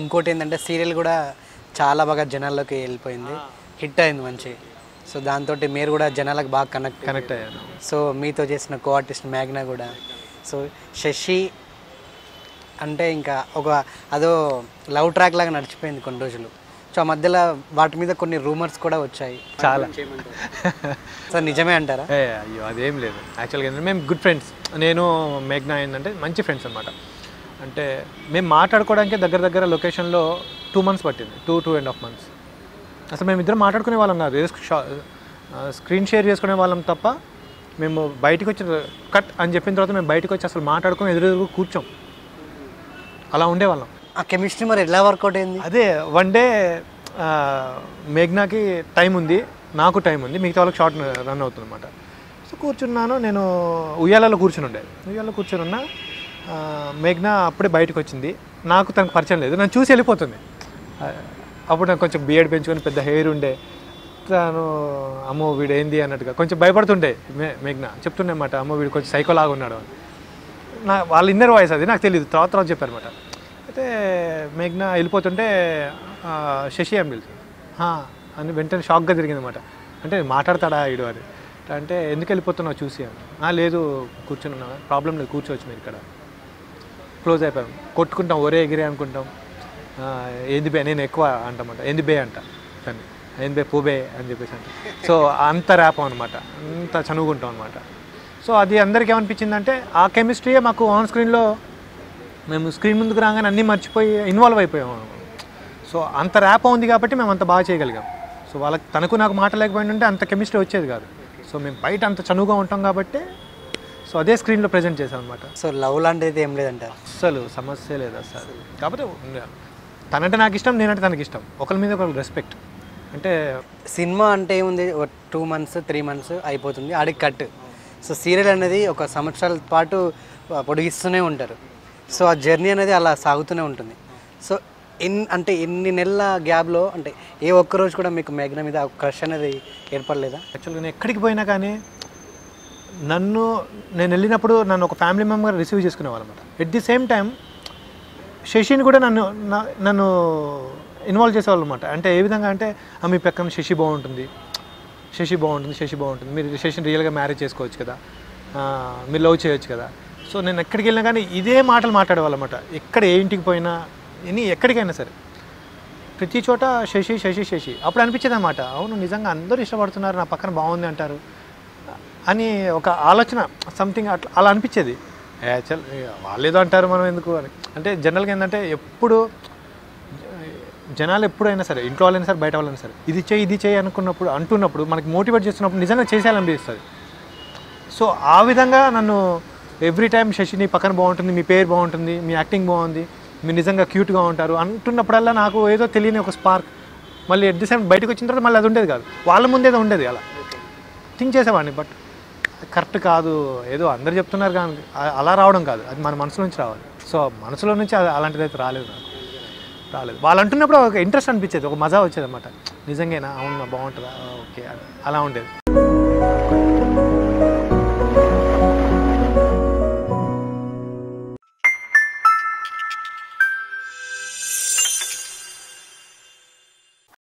ఇంకోటి ఏంటంటే సీరియల్ కూడా చాలా బాగా జనాల్లోకి వెళ్ళిపోయింది హిట్ అయింది మంచి సో దాంతో మీరు కూడా జనాలకు బాగా కనెక్ట్ కనెక్ట్ అయ్యాను సో మీతో చేసిన కో ఆర్టిస్ట్ మ్యాగ్నా కూడా సో శశి అంటే ఇంకా ఒక అదో లవ్ ట్రాక్ లాగా నడిచిపోయింది కొన్ని రోజులు సో ఆ మధ్యలో వాటి మీద కొన్ని రూమర్స్ కూడా వచ్చాయి చాలా సో నిజమే అంటారా ఏ అయ్యో అదేం లేదు యాక్చువల్గా ఏంటంటే మేము గుడ్ ఫ్రెండ్స్ నేను మేఘ్నా ఏంటంటే మంచి ఫ్రెండ్స్ అనమాట అంటే మేము మాట్లాడుకోవడానికి దగ్గర దగ్గర లొకేషన్లో టూ మంత్స్ పట్టింది two two and half months అసలు మేము ఇద్దరం మాట్లాడుకునే వాళ్ళం కాదు ఏదో షా స్క్రీన్ షేర్ చేసుకునే వాళ్ళం తప్ప మేము బయటకు వచ్చి కట్ అని చెప్పిన తర్వాత మేము బయటకు వచ్చి అసలు మాట్లాడుకొని ఎదురు ఎదురు కూర్చోం అలా ఉండేవాళ్ళం ఆ కెమిస్ట్రీ మరి ఎలా వర్కౌట్ అయింది అదే వన్ డే మేఘ్నాకి టైం ఉంది నాకు టైం ఉంది మిగతా వాళ్ళకి షార్ట్ రన్ అవుతుంది అనమాట సో కూర్చున్నాను నేను ఉయ్యాలలో కూర్చుని ఉండే ఉయ్యాలలో కూర్చుని ఉన్నా ఆ, మేఘ్నా అప్పుడే బయటకు వచ్చింది నాకు తనకు పరిచయం లేదు నన్ను చూసి వెళ్ళిపోతుంది ఆ, అప్పుడు నాకు కొంచెం బియర్డ్ పెంచుకొని పెద్ద హెయిర్ ఉండే తను అమ్మో వీడు ఏంది అన్నట్టుగా కొంచెం భయపడుతుండే మే మేఘ్నా చెప్తుండే అన్నమాట అమ్మో వీడు కొంచెం సైకోలాగా ఉన్నాడు అని నా వాళ్ళ ఇన్నర్ వాయిస్ అది నాకు తెలియదు తర్వాత తర్వాత చెప్పారనమాట అయితే మేఘ్నా వెళ్ళిపోతుంటే ఆ, శశి అని పిలిచి అని వెంటనే షాక్గా జరిగిందన్నమాట అంటే మాట్లాడతాడా ఇడు అని అంటే ఎందుకు వెళ్ళిపోతున్నావు చూసి అని "ఆ, లేదు కూర్చుని ఉన్నా ప్రాబ్లం లేదు కూర్చోవచ్చు మీరు ఇక్కడ క్లోజ్ అయిపోయాం కొట్టుకుంటాం ఒరే ఎగిరే అనుకుంటాం ఆ, ఏంది బే నేను ఎక్కువ అంటమాట ఏంది బే అంట దాన్ని ఏంది బే పూబే అని చెప్పేసి అంట సో అంత ర్యాప్ అనమాట అంత చనువుకుంటాం అనమాట సో అది అందరికీ ఏమనిపించిందంటే ఆ కెమిస్ట్రీయే మాకు ఆన్ స్క్రీన్లో మేము స్క్రీన్ ముందుకు రాగానే అన్నీ మర్చిపోయి ఇన్వాల్వ్ అయిపోయాం సో అంత ర్యాప్ ఉంది కాబట్టి మేము అంత బాగా చేయగలిగాం సో వాళ్ళకి తనకు నాకు మాట లేకపోయిందంటే అంత కెమిస్ట్రీ వచ్చేది కాదు సో మేము బయట అంత చనువుగా ఉంటాం కాబట్టి సో అదే స్క్రీన్లో ప్రజెంట్ చేసాం అనమాట సో లవ్ లాంటిది ఏం లేదంటారు అస్సలు సమస్య లేదు అస్సలు కాకపోతే ఉన్న- తనంటే నాకు ఇష్టం నేనంటే తనకి ఇష్టం ఒకరి మీద ఒకరికి రెస్పెక్ట్ అంటే సినిమా అంటే ఏముంది ఒక టూ మంత్స్ త్రీ మంత్స్ అయిపోతుంది ఆడికి కట్ సో సీరియల్ అనేది ఒక సంవత్సరాల పాటు ఆ, పొడిగిస్తూనే ఉంటారు సో ఆ జర్నీ అనేది అలా సాగుతూనే ఉంటుంది సో ఎన్ అంటే ఎన్ని నెలల గ్యాప్లో అంటే ఏ ఒక్క రోజు కూడా మీకు మేఘన మీద క్రష్ అనేది ఏర్పడలేదా యాక్చువల్గా నేను ఎక్కడికి పోయినా కానీ నన్ను నేను వెళ్ళినప్పుడు నన్ను ఒక ఫ్యామిలీ మెంబర్ రిసీవ్ చేసుకునేవాళ్ళు అనమాట ఎట్ ది సేమ్ టైం శశిని కూడా నన్ను నా- నన్ను ఇన్వాల్వ్ చేసేవాళ్ళు అనమాట అంటే ఏ విధంగా అంటే "ఆ, మీ పక్కన శశి బాగుంటుంది శశి బాగుంటుంది శశి బాగుంటుంది మీరు శశిని రియల్గా మ్యారేజ్ చేసుకోవచ్చు కదా ఆ, మీరు లవ్ చేయొచ్చు కదా సో నేను ఎక్కడికి వెళ్ళినా కానీ ఇదే మాటలు మాట్లాడేవాళ్ళు అనమాట ఎక్కడ ఏ ఇంటికి పోయినా ఎన్ని ఎక్కడికైనా సరే ప్రతి చోట శశి శశి శశి అప్పుడు అనిపించేది అనమాట అవును నిజంగా అందరూ ఇష్టపడుతున్నారు నా పక్కన బాగుంది అంటారు అని ఒక ఆలోచన సంథింగ్ అట్లా అలా అనిపించేది ఏ చల్ ఇక వాళ్ళేదో అంటారు మనం ఎందుకు అని అంటే జనరల్గా ఏంటంటే ఎప్పుడు జనాలు ఎప్పుడైనా సరే ఇంట్లో వాళ్ళైనా సరే బయట వాళ్ళైనా సరే ఇది చేయి ఇది చేయి అనుకున్నప్పుడు అంటున్నప్పుడు మనకి మోటివేట్ చేస్తున్నప్పుడు నిజంగా చేసేయాలనిపిస్తుంది సో ఆ విధంగా నన్ను ఎవ్రీ టైం శశిని పక్కన బాగుంటుంది మీ పేరు బాగుంటుంది మీ యాక్టింగ్ బాగుంది మీరు నిజంగా క్యూట్గా ఉంటారు అంటున్నప్పుడల్లా నాకు ఏదో తెలియని ఒక స్పార్క్ మళ్ళీ ఎట్ ది సేమ్ బయటకు వచ్చిన తర్వాత మళ్ళీ అది ఉండేది కాదు వాళ్ళ ముందేదో ఉండేది అలా థింక్ చేసేవాడిని బట్ కరెక్ట్ కాదు ఏదో అందరు చెప్తున్నారు కానీ అ- అలా రావడం కాదు అది మన మనసు నుంచి రావాలి సో మనసులో నుంచి అది అలాంటిది అయితే రాలేదు నాకు రాలేదు వాళ్ళు అంటున్నప్పుడు ఒక ఇంట్రెస్ట్ అనిపించేది ఒక మజా వచ్చేది అనమాట నిజంగానా అవునా బాగుంటుందా ఓకే అలా ఉండేది